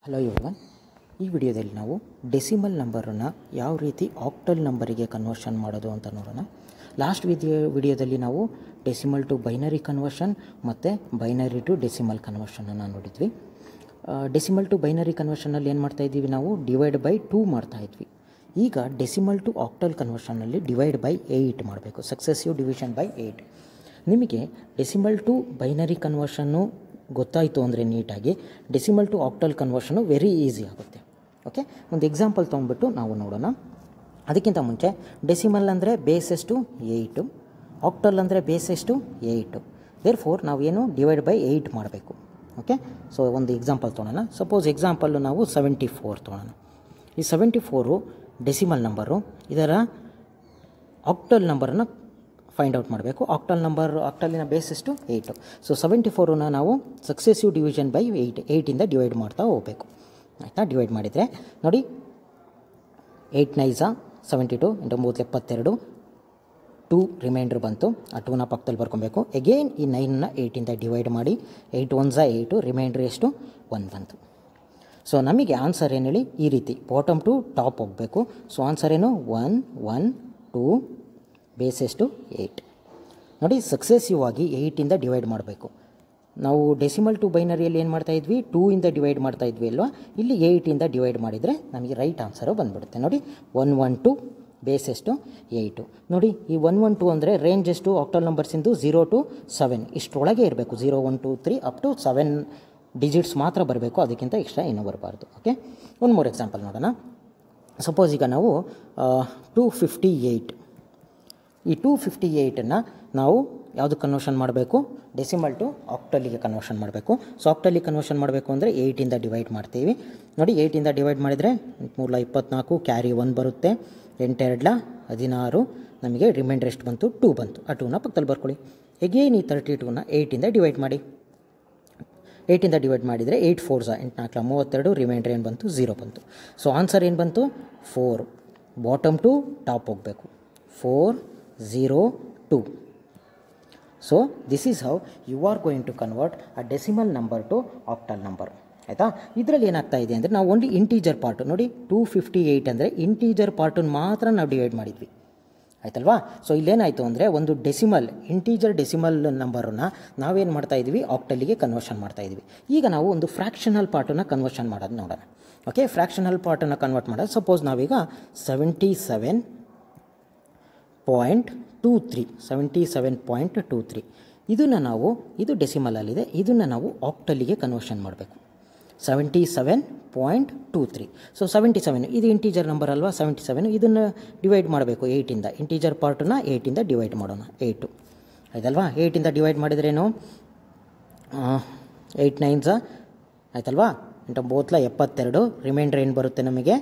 hello ಇವನ್ ಈ ವಿಡಿಯೋದಲ್ಲಿ ನಾವು ಡೆಸಿಮಲ್ ನಂಬರನ್ನು ಯಾವ ರೀತಿ ಆಕ್ಟಲ್ ನಂಬರಿಗೆ ಕನ್ವರ್ಷನ್ ಮಾಡೋದು ಅಂತ ನೋಡೋಣ ಲಾಸ್ಟ್ ವಿಡಿಯೋ ವಿಡಿಯೋದಲ್ಲಿ ನಾವು ಡೆಸಿಮಲ್ ಟು ಬೈನರಿ ಕನ್ವರ್ಷನ್ ಮತ್ತು ಬೈನರಿ ಟು ಡೆಸಿಮಲ್ ಕನ್ವರ್ಷನನ್ನು ನೋಡಿದ್ವಿ ಡೆಸಿಮಲ್ ಟು ಬೈನರಿ ಕನ್ವರ್ಷನಲ್ಲಿ ಏನು ಮಾಡ್ತಾ ಇದ್ದೀವಿ ನಾವು ಡಿವೈಡ್ ಬೈ ಟೂ ಮಾಡ್ತಾ ಇದ್ವಿ ಈಗ ಡೆಸಿಮಲ್ ಟು ಆಕ್ಟಲ್ ಕನ್ವರ್ಷನ್ನಲ್ಲಿ ಡಿವೈಡ್ ಬೈ ಏಯ್ಟ್ ಮಾಡಬೇಕು ಸಕ್ಸೆಸಿವ್ ಡಿವಿಷನ್ ಬೈ ಏಯ್ಟ್ ನಿಮಗೆ ಡೆಸಿಮಲ್ ಟು ಬೈನರಿ ಕನ್ವರ್ಷನ್ನು ಗೊತ್ತಾಯಿತು ಅಂದರೆ ನೀಟಾಗಿ decimal to octal conversion very easy ಆಗುತ್ತೆ ಓಕೆ ಒಂದು ಎಕ್ಸಾಂಪಲ್ ತೊಗೊಂಡ್ಬಿಟ್ಟು ನಾವು ನೋಡೋಣ ಅದಕ್ಕಿಂತ ಮುಂಚೆ ಡೆಸಿಮಲ್ ಅಂದರೆ ಬೇಸ್ ಎಷ್ಟು ಏಯ್ಟು ಆಕ್ಟಲ್ ಅಂದರೆ ಬೇಸ್ ಎಷ್ಟು ಏಯ್ಟು ದೇರ್ ಫೋರ್ ನಾವೇನು ಡಿವೈಡ್ ಬೈ ಏಯ್ಟ್ ಮಾಡಬೇಕು ಓಕೆ ಸೊ ಒಂದು ಎಕ್ಸಾಂಪಲ್ ತೊಗೊಳೋಣ ಸಪೋಸ್ ಎಕ್ಸಾಂಪಲ್ಲು ನಾವು ಸೆವೆಂಟಿ ಫೋರ್ ತೊಗೊಳೋಣ ಈ ಸೆವೆಂಟಿ ಫೋರು ಡೆಸಿಮಲ್ ನಂಬರು ಇದರ ಆಕ್ಟಲ್ ನಂಬರನ್ನು ಫೈಂಡ್ ಔಟ್ ಮಾಡಬೇಕು ಆಕ್ಟಲ್ ನಂಬರ್ ಆಕ್ಟಲಿನ ಬೇಸ್ ಎಷ್ಟು ಏಯ್ಟು ಸೊ ಸೆವೆಂಟಿ ಫೋರನ್ನು ನಾವು ಸಕ್ಸೆಸಿವ್ ಡಿವಿಷನ್ ಬೈ ಏಯ್ಟ್ ಏಯ್ಟಿಂದ ಡಿವೈಡ್ ಮಾಡ್ತಾ ಹೋಗಬೇಕು ಆಯಿತಾ ಡಿವೈಡ್ ಮಾಡಿದರೆ ನೋಡಿ eight nines seventy two into ಮೂವತ್ತು ಎಪ್ಪತ್ತೆರಡು ಟೂ ರಿಮೈಂಡರ್ ಬಂತು ಆ ಟೂನ ಪಕ್ಕದಲ್ಲಿ ಬರ್ಕೊಬೇಕು ಎಗೇನ್ ಈ ನೈನ್ನ ಏಯ್ಟಿಂದ ಡಿವೈಡ್ ಮಾಡಿ ಏಯ್ಟ್ ಒನ್ ಝಾ ಏಯ್ಟು ರಿಮೈಂಡ್ರ್ ಎಷ್ಟು ಒನ್ ಬಂತು ಸೊ ನಮಗೆ ಆನ್ಸರ್ ಏನು ಹೇಳಿ ಈ ರೀತಿ ಬಾಟಮ್ ಟು ಟಾಪ್ ಹೋಗಬೇಕು ಸೊ ಆನ್ಸರ್ ಏನು ಒನ್ ಒನ್ ಟೂ ಬೇಸ್ ಎಷ್ಟು ಏಯ್ಟ್ ನೋಡಿ ಸಕ್ಸೆಸಿವ್ ಆಗಿ ಏಯ್ಟಿಂದ ಡಿವೈಡ್ ಮಾಡಬೇಕು ನಾವು ಡೆಸಿಮಲ್ ಟು ಬೈನರಿಯಲ್ಲಿ ಏನು ಮಾಡ್ತಾ ಇದ್ವಿ ಟೂ ಇಂದ ಡಿವೈಡ್ ಮಾಡ್ತಾ ಇದ್ವಿ ಅಲ್ವಾ ಇಲ್ಲಿ ಏಯ್ಟಿಂದ ಡಿವೈಡ್ ಮಾಡಿದರೆ ನಮಗೆ ರೈಟ್ ಆನ್ಸರು ಬಂದುಬಿಡುತ್ತೆ ನೋಡಿ ಒನ್ ಒನ್ ಟು ಬೇಸ್ ಎಷ್ಟು ಏಯ್ಟು ನೋಡಿ ಈ ಒನ್ ಒನ್ ಟು ಅಂದರೆ ರೇಂಜ್ ಎಷ್ಟು ಆಕ್ಟಲ್ ನಂಬರ್ಸಿಂದು ಝೀರೋ ಟು ಸೆವೆನ್ ಇಷ್ಟರೊಳಗೆ ಇರಬೇಕು zero one two three up to seven digits ಮಾತ್ರ ಬರಬೇಕು ಅದಕ್ಕಿಂತ ಎಕ್ಸ್ಟ್ರಾ ಏನೂ ಬರಬಾರ್ದು ಓಕೆ ಒಂದು ಮೂರು ಎಕ್ಸಾಂಪಲ್ ನೋಡೋಣ ಸಪೋಸ್ ಈಗ ನಾವು ಟೂ ಫಿಫ್ಟಿ ಏಯ್ಟ್ ಈ ಟೂ ಫಿಫ್ಟಿ ಏಯ್ಟನ್ನು ನಾವು ಯಾವುದಕ್ಕೆ ಕನ್ವರ್ಷನ್ ಮಾಡಬೇಕು ಡೆಸಿಮಲ್ ಟು ಆಕ್ಟಲಿಗೆ ಕನ್ವರ್ಷನ್ ಮಾಡಬೇಕು ಸೊ ಆಕ್ಟಲಿಗೆ ಕನ್ವರ್ಷನ್ ಮಾಡಬೇಕು ಅಂದರೆ ಏಯ್ಟಿಂದ ಡಿವೈಡ್ ಮಾಡ್ತೀವಿ ನೋಡಿ ಏಯ್ಟಿಂದ ಡಿವೈಡ್ ಮಾಡಿದರೆ ಮೂರಲ ಇಪ್ಪತ್ನಾಲ್ಕು ಕ್ಯಾರಿ ಒನ್ ಬರುತ್ತೆ ಎಂಟೆರಡ್ಲ ಹದಿನಾರು ನಮಗೆ ರಿಮೈಂಡರ್ ಎಷ್ಟು ಬಂತು ಟೂ ಬಂತು ಆ ಟೂನ ಪಕ್ಕದಲ್ಲಿ ಬರ್ಕೊಳ್ಳಿ ಎಗೇನ್ ಈ ತರ್ಟಿ ಟೂನ ಏಯ್ಟಿಂದ ಡಿವೈಡ್ ಮಾಡಿ ಏಯ್ಟಿಂದ ಡಿವೈಡ್ ಮಾಡಿದರೆ ಏಯ್ಟ್ ಫೋರ್ ಝಾ ಎಂಟುನಾಲ್ಕಲ ಮೂವತ್ತೆರಡು ರಿಮೈಂಡರ್ ಏನು ಬಂತು ಝೀರೋ ಬಂತು ಸೊ ಆನ್ಸರ್ ಏನು ಬಂತು ಫೋರ್ ಬಾಟಮ್ ಟು ಟಾಪ್ ಹೋಗಬೇಕು four zero two so this is how you are going to convert a decimal number to octal number ಆಯಿತಾ ಇದರಲ್ಲಿ ಏನಾಗ್ತಾ ಇದೆ ಅಂದರೆ ನಾವು ಓನ್ಲಿ ಇಂಟೀಜರ್ ಪಾರ್ಟು ನೋಡಿ ಟೂ ಫಿಫ್ಟಿ ಏಯ್ಟ್ ಅಂದರೆ ಇಂಟೀಜರ್ ಪಾರ್ಟನ್ನು ಮಾತ್ರ ನಾವು ಡಿವೈಡ್ ಮಾಡಿದ್ವಿ ಆಯ್ತಲ್ವಾ ಸೊ ಇಲ್ಲೇನಾಯಿತು ಅಂದರೆ ಒಂದು ಡೆಸಿಮಲ್ ಇಂಟೀಜರ್ ಡೆಸಿಮಲ್ ನಂಬರನ್ನು ನಾವೇನು ಮಾಡ್ತಾ ಇದ್ವಿ ಆಕ್ಟಲ್ಲಿಗೆ ಕನ್ವರ್ಷನ್ ಮಾಡ್ತಾ ಇದ್ವಿ ಈಗ ನಾವು ಒಂದು ಫ್ರ್ಯಾಕ್ಷನಲ್ ಪಾರ್ಟನ್ನು ಕನ್ವರ್ಷನ್ ಮಾಡೋದು ನೋಡೋಣ ಓಕೆ ಫ್ರ್ಯಾಕ್ಷನಲ್ ಪಾರ್ಟನ್ನು ಕನ್ವರ್ಟ್ ಮಾಡೋದು ಸಪೋಸ್ ನಾವೀಗ seventy seven point two three seventy seven point two three ಇದನ್ನು ನಾವು ಇದು ಡೆಸಿಮಲಲ್ಲಿದೆ ಇದನ್ನು ನಾವು ಆಕ್ಟಲ್ಲಿಗೆ ಕನ್ವರ್ಷನ್ ಮಾಡಬೇಕು seventy seven point two three so seventy seven ಇದು ಇಂಟೀಜರ್ ನಂಬರ್ ಅಲ್ವಾ ಸೆವೆಂಟಿ ಸೆವೆನ್ ಇದನ್ನು ಡಿವೈಡ್ ಮಾಡಬೇಕು ಏಯ್ಟಿಂದ ಇಂಟೀಜರ್ ಪಾರ್ಟನ್ನ ಏಯ್ಟಿಂದ ಡಿವೈಡ್ ಮಾಡೋಣ ಏಯ್ಟು ಆಯ್ತಲ್ವಾ ಏಯ್ಟಿಂದ ಡಿವೈಡ್ ಮಾಡಿದ್ರೇನು ಏಯ್ಟ್ ನೈನ್ಸ ಆಯ್ತಲ್ವಾ ಇಂಟ ಬೋತ್ಲ ಎಪ್ಪತ್ತೆರಡು ರಿಮೈಂಡ್ರ್ ಏನು ಬರುತ್ತೆ ನಮಗೆ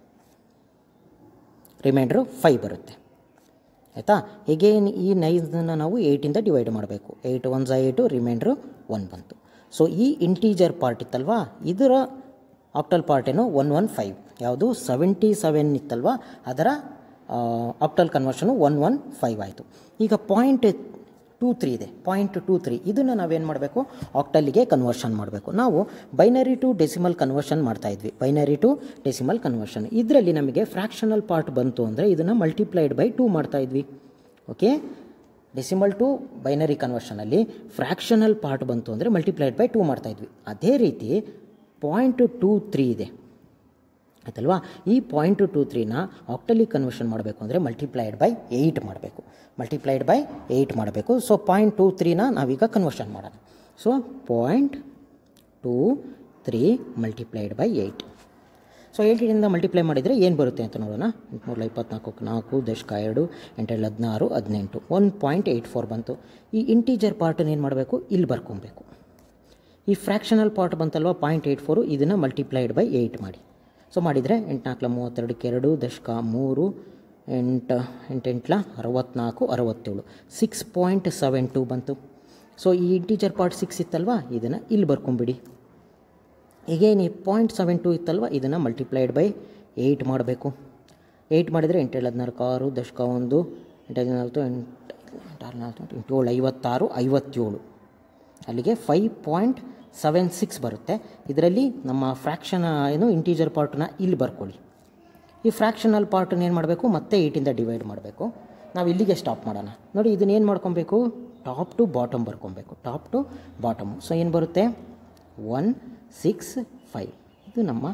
ರಿಮೈಂಡ್ರು ಫೈವ್ ಬರುತ್ತೆ ಆಯಿತಾ ಹೀಗೇನು ಈ ನೈಸನ್ನು ನಾವು ಏಯ್ಟಿಂದ ಡಿವೈಡ್ ಮಾಡಬೇಕು ಏಯ್ಟ್ ಒನ್ ಝಾ ಏಯ್ಟು ರಿಮೈಂಡ್ರು ಒನ್ ಬಂತು ಸೊ ಈ ಇಂಟೀಜರ್ ಪಾರ್ಟ್ ಇತ್ತಲ್ವಾ ಇದರ ಆಕ್ಟಲ್ ಪಾರ್ಟ್ ಏನು ಒನ್ ಒನ್ ಫೈವ್ ಯಾವುದು ಸೆವೆಂಟಿ ಸೆವೆನ್ ಇತ್ತಲ್ವ ಅದರ octal conversion one one five ಆಯಿತು ಈಗ ಪಾಯಿಂಟ್ ಟೂ ತ್ರೀ ಇದೆ ಪಾಯಿಂಟ್ ಟೂ ತ್ರೀ ಇದನ್ನು ನಾವೇನು ಮಾಡಬೇಕು ಆಕ್ಟಲ್ಲಿಗೆ ಕನ್ವರ್ಷನ್ ಮಾಡಬೇಕು ನಾವು ಬೈನರಿ ಟು ಡೆಸಿಮಲ್ ಕನ್ವರ್ಷನ್ ಮಾಡ್ತಾ ಇದ್ವಿ ಬೈನರಿ ಟು ಡೆಸಿಮಲ್ ಕನ್ವರ್ಷನ್ ಇದರಲ್ಲಿ ನಮಗೆ ಫ್ರ್ಯಾಕ್ಷನಲ್ ಪಾರ್ಟ್ ಬಂತು ಅಂದರೆ ಇದನ್ನು ಮಲ್ಟಿಪ್ಲೈಡ್ ಬೈ ಟೂ ಮಾಡ್ತಾ ಇದ್ವಿ ಓಕೆ ಡೆಸಿಮಲ್ ಟು ಬೈನರಿ ಕನ್ವರ್ಷನಲ್ಲಿ ಫ್ರ್ಯಾಕ್ಷನಲ್ ಪಾರ್ಟ್ ಬಂತು ಅಂದರೆ ಮಲ್ಟಿಪ್ಲೈಡ್ ಬೈ ಟೂ ಮಾಡ್ತಾ ಇದ್ವಿ ಅದೇ ರೀತಿ ಪಾಯಿಂಟ್ ಟೂ ತ್ರೀ ಇದೆ ಆಯ್ತಲ್ವಾ ಈ ಪಾಯಿಂಟ್ ಟು ತ್ರೀನ ಆಕ್ಟಲಿ ಕನ್ವರ್ಷನ್ ಮಾಡಬೇಕು ಅಂದರೆ ಮಲ್ಟಿಪ್ಲೈಡ್ ಬೈ ಏಯ್ಟ್ ಮಾಡಬೇಕು ಮಲ್ಟಿಪ್ಲೈಡ್ ಬೈ ಏಯ್ಟ್ ಮಾಡಬೇಕು ಸೊ ಪಾಯಿಂಟ್ ಟು ತ್ರೀನ ನಾವೀಗ ಕನ್ವರ್ಷನ್ ಮಾಡೋಣ so point two three multiplied by eight so ಏಯ್ಟಿನಿಂದ ಮಲ್ಟಿಪ್ಲೈ ಮಾಡಿದರೆ ಏನು ಬರುತ್ತೆ ಅಂತ ನೋಡೋಣ ಮೂರಲ ಇಪ್ಪತ್ನಾಲ್ಕು ನಾಲ್ಕು ದಶಕ ಎರಡು ಎಂಟೇಳು ಹದಿನಾರು ಹದಿನೆಂಟು ಒನ್ ಪಾಯಿಂಟ್ ಏಯ್ಟ್ ಫೋರ್ ಬಂತು ಈ ಇಂಟೀಜರ್ ಪಾರ್ಟನ್ನು ಏನು ಮಾಡಬೇಕು ಇಲ್ಲಿ ಬರ್ಕೊಬೇಕು ಈ ಫ್ರ್ಯಾಕ್ಷನಲ್ ಪಾರ್ಟ್ ಬಂತಲ್ವ ಪಾಯಿಂಟ್ ಏಯ್ಟ್ ಫೋರು ಇದನ್ನು ಮಲ್ಟಿಪ್ಲೈಡ್ ಬೈ ಏಯ್ಟ್ ಮಾಡಿ ಸೊ ಮಾಡಿದರೆ ಎಂಟುನಾಲ್ಕಲ ಮೂವತ್ತೆರಡಕ್ಕೆ ಎರಡು ದಶಕ ಮೂರು ಎಂಟು ಎಂಟೆಂಟ್ಲ ಅರವತ್ನಾಲ್ಕು ಅರವತ್ತೇಳು ಸಿಕ್ಸ್ ಪಾಯಿಂಟ್ ಸೆವೆನ್ ಟು ಬಂತು ಸೊ ಈ ಇಂಟೀಜರ್ ಪಾರ್ಟ್ ಸಿಕ್ಸ್ ಇತ್ತಲ್ವ ಇದನ್ನು ಇಲ್ಲಿ ಬರ್ಕೊಂಬಿಡಿ ಈಗೇನು ಪಾಯಿಂಟ್ ಸೆವೆನ್ ಟು ಇತ್ತಲ್ವ ಇದನ್ನು ಮಲ್ಟಿಪ್ಲೈಡ್ ಬೈ ಏಯ್ಟ್ ಮಾಡಬೇಕು ಏಯ್ಟ್ ಮಾಡಿದರೆ ಎಂಟೇಳು ಹದಿನಾಲ್ಕು ಆರು ದಶಕ ಒಂದು ಎಂಟು ಹದಿನಾಲ್ಕು ಎಂಟು ಎಂಟು ಆರು ನಾಲ್ಕು ಎಂಟು ಏಳು ಐವತ್ತಾರು ಐವತ್ತೇಳು ಅಲ್ಲಿಗೆ ಫೈವ್ ಪಾಯಿಂಟ್ ಸೆವೆನ್ ಸಿಕ್ಸ್ ಬರುತ್ತೆ ಇದರಲ್ಲಿ ನಮ್ಮ ಫ್ರ್ಯಾಕ್ಷನ್ ಏನು ಇಂಟೀಜರ್ ಪಾರ್ಟ್ನ ಇಲ್ಲಿ ಬರ್ಕೊಳ್ಳಿ ಈ ಫ್ರ್ಯಾಕ್ಷನಲ್ ಪಾರ್ಟನ್ನ ಏನು ಮಾಡಬೇಕು ಮತ್ತೆ ಏಯ್ಟಿಂದ ಡಿವೈಡ್ ಮಾಡಬೇಕು ನಾವು ಇಲ್ಲಿಗೆ ಸ್ಟಾಪ್ ಮಾಡೋಣ ನೋಡಿ ಇದನ್ನ ಏನು ಮಾಡ್ಕೊಬೇಕು ಟಾಪ್ ಟು ಬಾಟಮ್ ಬರ್ಕೊಬೇಕು ಟಾಪ್ ಟು ಬಾಟಮು ಸೊ ಏನು ಬರುತ್ತೆ ಒನ್ ಸಿಕ್ಸ್ ಫೈವ್ ಇದು ನಮ್ಮ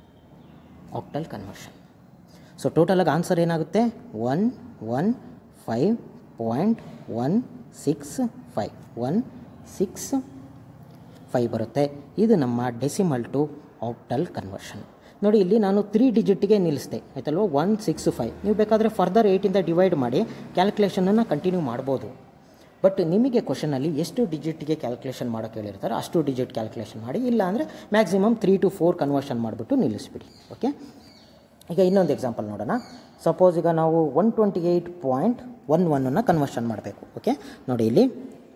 ಆಕ್ಟಲ್ ಕನ್ವರ್ಷನ್ ಸೊ ಟೋಟಲಾಗಿ ಆನ್ಸರ್ ಏನಾಗುತ್ತೆ one one five point one six five one six five ಬರುತ್ತೆ ಇದು ನಮ್ಮ ಡೆಸಿಮಲ್ ಟು ಆಕ್ಟಲ್ ಕನ್ವರ್ಷನ್ ನೋಡಿ ಇಲ್ಲಿ ನಾನು ತ್ರೀ ಡಿಜಿಟ್ಗೆ ನಿಲ್ಲಿಸಿದೆ ಆಯ್ತಲ್ವ ಒನ್ ಸಿಕ್ಸ್ ಫೈವ್ ನೀವು ಬೇಕಾದರೆ ಫರ್ದರ್ ಏಯ್ಟಿಂದ ಡಿವೈಡ್ ಮಾಡಿ ಕ್ಯಾಲ್ಕುಲೇಷನನ್ನು ಕಂಟಿನ್ಯೂ ಮಾಡ್ಬೋದು ಬಟ್ ನಿಮಗೆ ಕ್ವಶನಲ್ಲಿ ಎಷ್ಟು ಡಿಜಿಟ್ಗೆ ಕ್ಯಾಲ್ಕುಲೇಷನ್ ಮಾಡೋಕ್ಕೆ ಹೇಳಿರ್ತಾರೆ ಅಷ್ಟು ಡಿಜಿಟ್ ಕ್ಯಾಲ್ಕುಲೇಷನ್ ಮಾಡಿ ಇಲ್ಲ ಅಂದರೆ maximum three to four conversion ಮಾಡಿಬಿಟ್ಟು ನಿಲ್ಲಿಸ್ಬಿಡಿ ಓಕೆ ಈಗ ಇನ್ನೊಂದು ಎಕ್ಸಾಂಪಲ್ ನೋಡೋಣ ಸಪೋಸ್ ಈಗ ನಾವು one twenty eight point one ಒನ್ನನ್ನು ಕನ್ವರ್ಷನ್ ಮಾಡಬೇಕು ಓಕೆ ನೋಡಿ ಇಲ್ಲಿ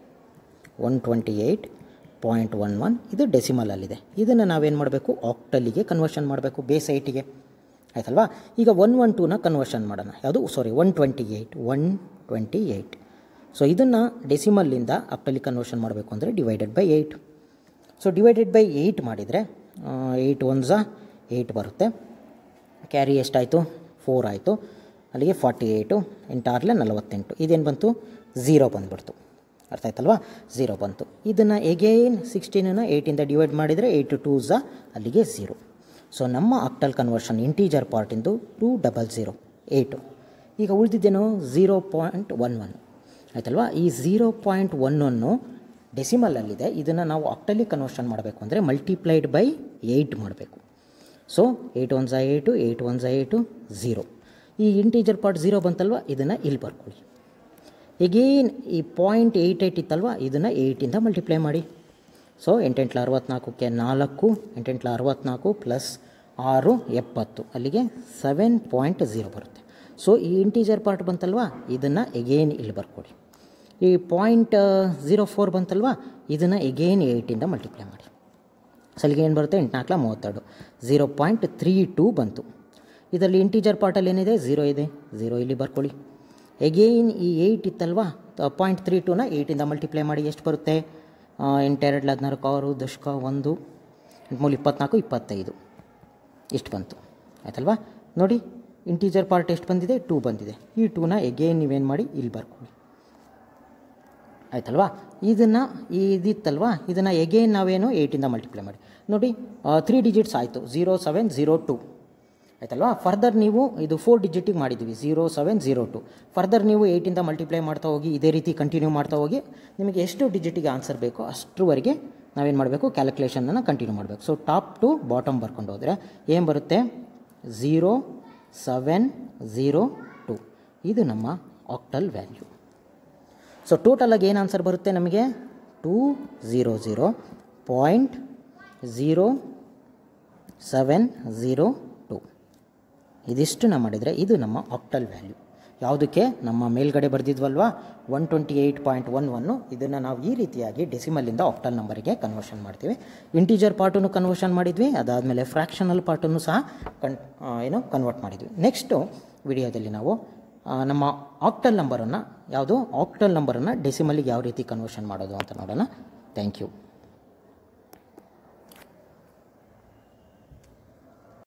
one twenty eight point one one ಇದು ಡೆಸಿಮಲಲ್ಲಿದೆ ಇದನ್ನು ನಾವೇನು ಮಾಡಬೇಕು ಆಕ್ಟಲ್ಲಿಗೆ ಕನ್ವರ್ಷನ್ ಮಾಡಬೇಕು ಬೇಸ್ ಏಯ್ಟಿಗೆ ಆಯ್ತಲ್ವಾ ಈಗ ಒನ್ ಒನ್ ಟೂನ ಕನ್ವರ್ಷನ್ ಮಾಡೋಣ ಯಾವುದು sorry one twenty eight one twenty eight so ಇದನ್ನು ಡೆಸಿಮಲ್ಲಿಂದ ಆಕ್ಟಲ್ಲಿ ಕನ್ವರ್ಷನ್ ಮಾಡಬೇಕು ಅಂದರೆ divided by eight so divided by eight ಮಾಡಿದರೆ ಏಯ್ಟ್ ಒನ್ಸ ಏಯ್ಟ್ ಬರುತ್ತೆ ಕ್ಯಾರಿ ಎಷ್ಟಾಯಿತು ಫೋರ್ ಆಯಿತು ಅಲ್ಲಿಗೆ ಫಾರ್ಟಿ ಏಯ್ಟು ಎಂಟಾರ್ಲೆ ನಲವತ್ತೆಂಟು ಇದೇನು ಬಂತು ಝೀರೋ ಬಂದುಬಿಡ್ತು ಅರ್ಥ ಆಯ್ತಲ್ವಾ ಝೀರೋ ಬಂತು ಇದನ್ನು ಎಗೇನ್ ಸಿಕ್ಸ್ಟೀನನ್ನು ಏಯ್ಟಿಂದ ಡಿವೈಡ್ ಮಾಡಿದರೆ ಏಯ್ಟ್ ಟು ಝ ಅಲ್ಲಿಗೆ ಝೀರೋ ಸೊ ನಮ್ಮ ಆಕ್ಟಲ್ ಕನ್ವರ್ಷನ್ ಇಂಟೀಜರ್ ಪಾರ್ಟಿಂದು ಟೂ ಡಬಲ್ ಝೀರೋ ಏಯ್ಟು ಈಗ ಉಳಿದಿದ್ದೇನು ಝೀರೋ ಪಾಯಿಂಟ್ ಒನ್ ಒನ್ ಆಯ್ತಲ್ವಾ ಈ ಝೀರೋ ಪಾಯಿಂಟ್ ಒನ್ ಒನ್ನು ಡೆಸಿಮಲಲ್ಲಿದೆ ಇದನ್ನು ನಾವು ಆಕ್ಟಲಿ ಕನ್ವರ್ಷನ್ ಮಾಡಬೇಕು ಅಂದರೆ ಮಲ್ಟಿಪ್ಲೈಡ್ ಬೈ ಏಯ್ಟ್ ಮಾಡಬೇಕು ಸೊ ಏಯ್ಟ್ ಒನ್ ಝಾ ಏಯ್ಟು ಏಯ್ಟ್ ಒನ್ ಝಾ ಏಯ್ಟು ಝೀರೋ ಈ ಇಂಟೀಜರ್ ಪಾರ್ಟ್ ಝೀರೋ ಬಂತಲ್ವ ಇದನ್ನು ಇಲ್ಲಿ ಬರ್ಕೊಳ್ಳಿ ಎಗೇನ್ ಈ ಪಾಯಿಂಟ್ ಏಯ್ಟ್ ಏಯ್ಟ್ ಇತ್ತಲ್ವ ಇದನ್ನು ಏಯ್ಟಿಂದ ಮಲ್ಟಿಪ್ಲೈ ಮಾಡಿ ಸೊ ಎಂಟೆಂಟ್ಲ ಅರವತ್ನಾಲ್ಕಕ್ಕೆ ನಾಲ್ಕು ಎಂಟೆಂಟ್ಲ ಅರವತ್ನಾಲ್ಕು ಪ್ಲಸ್ ಆರು ಎಪ್ಪತ್ತು ಅಲ್ಲಿಗೆ ಸೆವೆನ್ ಪಾಯಿಂಟ್ ಝೀರೋ ಬರುತ್ತೆ ಸೊ ಈ ಇಂಟೀಜರ್ ಪಾರ್ಟ್ ಬಂತಲ್ವ ಇದನ್ನು ಎಗೇನ್ ಇಲ್ಲಿ ಬರ್ಕೊಡಿ ಈ ಪಾಯಿಂಟ್ ಝೀರೋ ಫೋರ್ ಬಂತಲ್ವ ಇದನ್ನು ಎಗೇನ್ ಏಯ್ಟಿಂದ ಮಲ್ಟಿಪ್ಲೈ ಮಾಡಿ ಸೊ ಅಲ್ಲಿಗೆ ಏನು ಬರುತ್ತೆ ಎಂಟುನಾಲ್ಕಲ ಮೂವತ್ತೆರಡು ಝೀರೋ ಪಾಯಿಂಟ್ ತ್ರೀ ಟೂ ಬಂತು ಇದರಲ್ಲಿ ಇಂಟೀಜರ್ ಪಾರ್ಟಲ್ಲಿ ಏನಿದೆ ಝೀರೋ ಇದೆ ಝೀರೋ ಇಲ್ಲಿ ಬರ್ಕೊಳ್ಳಿ ಎಗೇನ್ ಈ ಏಯ್ಟ್ ಇತ್ತಲ್ವಾ ಪಾಯಿಂಟ್ ತ್ರೀ ಟೂನ ಏಯ್ಟಿಂದ ಮಲ್ಟಿಪ್ಲೈ ಮಾಡಿ ಎಷ್ಟು ಬರುತ್ತೆ ಎಂಟೆರಡು ಹದಿನಾರು ಆರು ದಶಕ ಒಂದು ಎಂಟುಮೂಲ ಇಪ್ಪತ್ನಾಲ್ಕು ಇಪ್ಪತ್ತೈದು ಇಷ್ಟು ಬಂತು ಆಯ್ತಲ್ವಾ ನೋಡಿ ಇಂಟೀಜರ್ ಪಾರ್ಟ್ ಎಷ್ಟು ಬಂದಿದೆ ಟೂ ಬಂದಿದೆ ಈ ಟೂನ ಎಗೇನ್ ನೀವೇನು ಮಾಡಿ ಇಲ್ಲಿ ಬರ್ಕೊಳ್ಳಿ ಆಯ್ತಲ್ವಾ ಇದನ್ನು ಇದಿತ್ತಲ್ವಾ ಇದನ್ನು ಎಗೇನ್ ನಾವೇನು ಏಯ್ಟಿಂದ ಮಲ್ಟಿಪ್ಲೈ ಮಾಡಿ ನೋಡಿ ತ್ರೀ ಡಿಜಿಟ್ಸ್ ಆಯಿತು ಝೀರೋ ಸೆವೆನ್ ಝೀರೋ ಟು ಆಯ್ತಲ್ವಾ ಫರ್ದರ್ ನೀವು ಇದು ಫೋರ್ ಡಿಜಿಟಿಗೆ ಮಾಡಿದ್ದೀವಿ zero seven zero two further ನೀವು ಏಯ್ಟಿಂದ ಮಲ್ಟಿಪ್ಲೈ ಮಾಡ್ತಾ ಹೋಗಿ ಇದೇ ರೀತಿ ಕಂಟಿನ್ಯೂ ಮಾಡ್ತಾ ಹೋಗಿ ನಿಮಗೆ ಎಷ್ಟು ಡಿಜಿಟಿಗೆ ಆನ್ಸರ್ ಬೇಕೋ ಅಷ್ಟರವರೆಗೆ ನಾವೇನು ಮಾಡಬೇಕು ಕ್ಯಾಲ್ಕುಲೇಷನನ್ನು ಕಂಟಿನ್ಯೂ ಮಾಡಬೇಕು ಸೊ ಟಾಪ್ ಟು ಬಾಟಮ್ ಬರ್ಕೊಂಡು ಹೋದರೆ ಏನು ಬರುತ್ತೆ ಝೀರೋ ಸೆವೆನ್ ಝೀರೋ ಟು ಇದು ನಮ್ಮ ಆಕ್ಟಲ್ ವ್ಯಾಲ್ಯೂ ಸೊ ಟೋಟಲಾಗಿ ಏನು ಆನ್ಸರ್ ಬರುತ್ತೆ ನಮಗೆ two zero zero point zero seven zero two ಇದಿಷ್ಟನ್ನ ಮಾಡಿದರೆ ಇದು ನಮ್ಮ ಆಕ್ಟಲ್ ವ್ಯಾಲ್ಯೂ ಯಾವುದಕ್ಕೆ ನಮ್ಮ ಮೇಲ್ಗಡೆ ಬರೆದಿದ್ವಲ್ವಾ one twenty eight point one ಒನ್ನು ಇದನ್ನು ನಾವು ಈ ರೀತಿಯಾಗಿ ಡೆಸಿಮಲ್ಲಿಂದ ಆಕ್ಟಲ್ ನಂಬರಿಗೆ ಕನ್ವರ್ಷನ್ ಮಾಡ್ತೀವಿ ಇಂಟೀಜರ್ ಪಾರ್ಟನ್ನು ಕನ್ವರ್ಷನ್ ಮಾಡಿದ್ವಿ ಅದಾದಮೇಲೆ ಫ್ರ್ಯಾಕ್ಷನಲ್ ಪಾರ್ಟನ್ನು ಸಹ ಕನ್ ಏನು ಕನ್ವರ್ಟ್ ಮಾಡಿದ್ವಿ ನೆಕ್ಸ್ಟು ವಿಡಿಯೋದಲ್ಲಿ ನಾವು ಆ, ನಮ್ಮ ಆಕ್ಟಲ್ ನಂಬರನ್ನು ಯಾವುದು ಆಕ್ಟಲ್ ನಂಬರನ್ನು ಡೆಸಿಮಲ್ಲಿಗೆ ಯಾವ ರೀತಿ ಕನ್ವರ್ಷನ್ ಮಾಡೋದು ಅಂತ ನೋಡೋಣ ಥ್ಯಾಂಕ್ ಯು